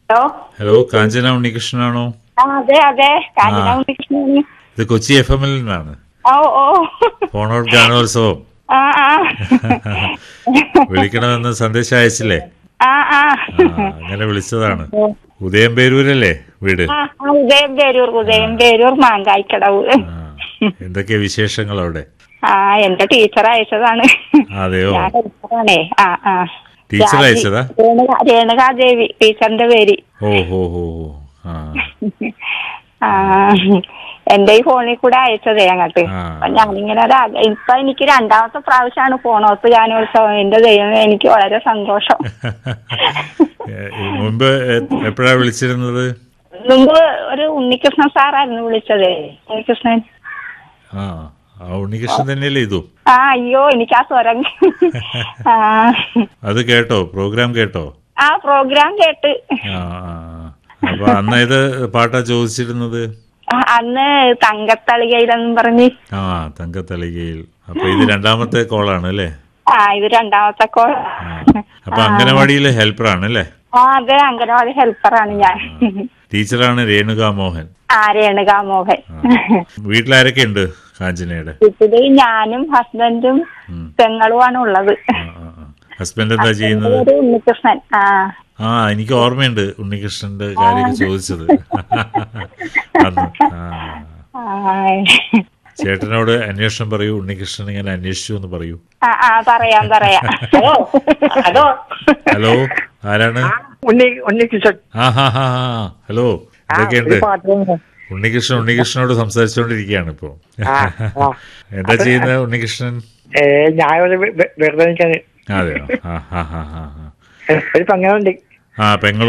Hello hello കാഞ്ചന ഉണ്ണികൃഷ്ണനാണോ ആ അതെ അതെ കാഞ്ചന ആ. ഉണ്ണികൃഷ്ണനാണ് ഇത് കൊച്ചി എഫ് എമ്മിൽ നിന്നാണ് ഓ ഓ ഫോണോട് ഗാനോത്സവം ആ ആ വിളിക്കണമെന്ന് സന്ദേശം അയച്ചില്ലേ ആ ആ ആ, അങ്ങനെ വിളിച്ചതാണ് ഉദയം പേരൂരല്ലേ വീട് ആ ആ, ഉദയം പേരൂർ ഉദയം പേരൂർ മാങ്കായ്ക്കടവ് ആ, എന്തൊക്കെയാ വിശേഷങ്ങൾ അവിടെ ആ എന്റെ ടീച്ചർ അയച്ചതാണ് അതെയോ ഞാൻ ടീച്ചറാണേ ആ ആ ടീച്ചർ രാജി- അയച്ചതാ രേണുക രേണുകാദേവി ടീച്ചറിന്റെ പേര് ഓ ഹോ ഹോ ഹോ ആ ആ എന്റെ ഈ ഫോണിൽ കൂടെ അയച്ചതേ അങ്ങോട്ട് ആ. അപ്പൊ ഞാനിങ്ങനെ ഒരു ആഗ്ര- ഇപ്പൊ എനിക്ക് രണ്ടാമത്തെ പ്രാവശ്യമാണ് ഫോണോത്ത് ഗാനോത്സവം എന്റെ ദൈവമേ എനിക്ക് വളരെ സന്തോഷം ഏ, മുൻപ് എ- എപ്പോഴാ വിളിച്ചിരുന്നത് മുമ്പ് ഒരു ഉണ്ണികൃഷ്ണൻ സാറായിരുന്നു വിളിച്ചതേ ഉണ്ണികൃഷ്ണൻ ആ ആ ഉണ്ണികൃഷ്ണൻ തന്നെയല്ലേ ഇതും ആ അയ്യോ എനിക്ക് ആ സ്വരം ആ അത് കേട്ടോ പ്രോഗ്രാം കേട്ടോ ആ പ്രോഗ്രാം കേട്ട് ആ ആ ആ. അപ്പൊ അന്ന് ഏത് പാട്ടാ ചോദിച്ചിരുന്നത് ആ, അന്ന് തങ്കത്തളികയിലെന്നും പറഞ്ഞ് ആ തങ്കത്തളികയിൽ അപ്പൊ ഇത് രണ്ടാമത്തെ കോളാണ് അല്ലേ ആ ഇത് രണ്ടാമത്തെ കോൾ ആ. അപ്പൊ അംഗനവാടിയിലെ ഹെൽപ്പറാണ് അല്ലേ ആ അതെ അംഗനവാടി ഹെൽപ്പറാണ് ഞാൻ ടീച്ചറാണ് രേണുക മോഹൻ ആ രേണുകാ മോഹൻ വീട്ടിലാരൊക്കെ ഉണ്ട് കാഞ്ചനയുടെ വീട്ടില് ഞാനും ഹസ്ബൻഡും ഉം. പെങ്ങളുമാണ് ഉള്ളത് ആ, ആ, ആ. ഹസ്ബൻഡ് എന്താ ചെയ്യുന്നത് ഒരു ഉണ്ണികൃഷ്ണൻ ആ ആ എനിക്ക് ഓർമ്മയുണ്ട് ഉണ്ണികൃഷ്ണന്റെ കാര്യമൊക്കെ ചോദിച്ചത് അന്ന് ആ ആ, ചേട്ടനോട് അന്വേഷണം പറയൂ ഉണ്ണികൃഷ്ണൻ ഇങ്ങനെ അന്വേഷിച്ചു എന്ന് പറയൂ ആ ആ പറയാം പറയാം ഹലോ ഹലോ ഹലോ ആരാണ് ഉണ്ണി ഉണ്ണികൃഷ്ണൻ ആ ഹാ ഹാ ഹാ ഹലോ ആ, എന്തൊക്കെയുണ്ട് ഒരു പാട്ട് തന്നെ. ഉണ്ണികൃഷ്ണൻ ഉണ്ണികൃഷ്ണനോട് സംസാരിച്ചുകൊണ്ടിരിക്കുകയാണ് ഇപ്പൊ ആ, ആ. എന്താ ചെയ്യുന്നത് ഉണ്ണികൃഷ്ണൻ ഏ, ഞാൻ ഒരു വെ- വെ- വെറുതെ നിൽക്കാന് അതെയോ ആ ഹാ ഹാ ഹാ ഹാ ഒരു പങ്ങളുണ്ട് ആ പെങ്ങൾ